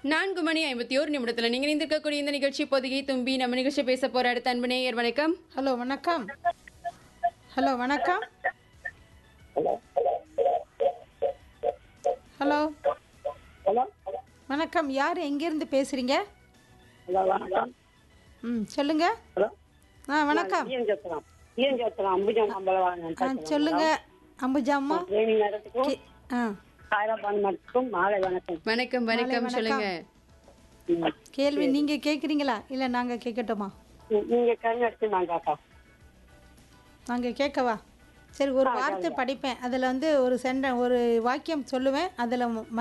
நான்கு மணி ஐம்பத்தி ஒரு நிமிடத்துல நீங்க இணைந்திருக்கக்கூடிய இந்த நிகழ்ச்சி பொதுகை தும்பி நம்ம நிகழ்ச்சி பேச போற அடுத்த அன்பு நேயர் வணக்கம் ஹலோ வணக்கம் ஹலோ வணக்கம் ஹலோ ஹலோ வணக்கம் யார் எங்கேருந்து பேசுகிறீங்க ஹலோ வணக்கம் ம் சொல்லுங்க ஹலோ ஆ வணக்கம் ஈயம் சத்திரம் ஈயம் சத்திரம் அம்புஜா மாம்பழம் ஆ வாங்க சொல்லுங்க அம்புஜாம்மா ட்ரைனிங் நேரத்துக்கும் கே- ஆ காயரப்பான் மட்டும் மாலை வணக்கம் வணக்கம் வணக்கம் சொல்லுங்க ம். கேள்வி நீங்கள் கேட்குறீங்களா இல்லை நாங்கள் கேட்கட்டுமா நீ- நீங்க கண் எடுத்து நாங்க அக்கா நாங்கள் கேட்கவா சரி ஒரு வார்த்தை படிப்பேன் அதில் வந்து ஒரு சென்ட ஒரு வாக்கியம் சொல்லுவேன் அதில்